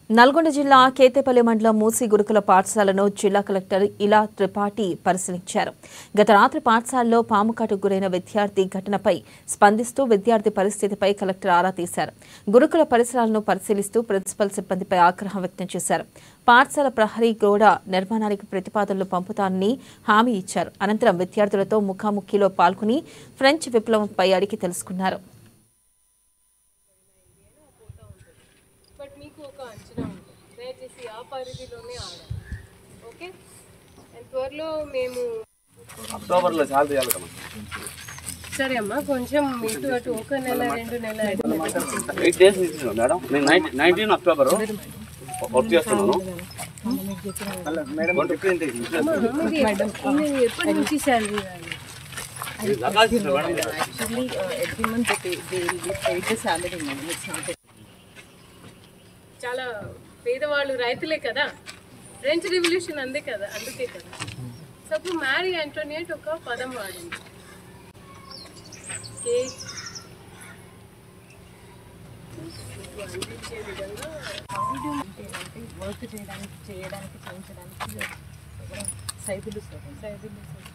నల్గొండ జిల్లా కేతేపల్లి మండలం మూసి గురుకుల పాఠశాలను జిల్లా కలెక్టర్ ఇలా త్రిపాఠి పరిశీలించారు గత రాత్రి పాఠశాలలో పాము కాటుకు గురైన విద్యార్థి ఘటనపై స్పందిస్తూ విద్యార్థి పరిస్థితిపై కలెక్టర్ ఆరా తీశారు గురుకుల పరిసరాలను పరిశీలిస్తూ ప్రిన్సిపల్ సిబ్బందిపై ఆగ్రహం వ్యక్తం చేశారు పాఠశాల ప్రహరీ గోడ నిర్మాణానికి ప్రతిపాదనలు పంపుతానని హామీ ఇచ్చారు అనంతరం విద్యార్థులతో ముఖాముఖిలో పాల్గొని ఫ్రెంచ్ విప్లవంపై అడిగి తెలుసుకున్నారు బట్ మీకు ఒక అంచనా ఉంటుంది దయచేసి ఆ పరిధిలోనే ఆడాలి ఓకే అండ్ త్వరలో మేము అక్టోబర్లో చాలా చేయాలి కదా సరే అమ్మా కొంచెం ఇటు అటు ఒక నెల రెండు నెల ఎయిట్ డేస్ ఇచ్చిన మేడం నేను నైన్టీన్ నైన్టీన్ అక్టోబర్ వర్క్ చేస్తున్నాను ట్వంటీ ఫిఫ్టీన్ డేస్ మీరు ఎప్పటి నుంచి శాలరీ లగాల్సింది madam Actually, uh, every month they, pay, they will be paid the salary, madam. It's not a చాలా పేదవాళ్ళు రైతులే కదా ఫ్రెంచ్ రెవల్యూషన్ అందే కదా అందుకే కదా సో అప్పుడు మ్యారీ ఆంటోనియట్ ఒక పదం వాడింది కేక్ అందించే విధంగా వర్క్ చేయడానికి చేయడానికి చేయించడానికి సైబులు సార్ సైబులు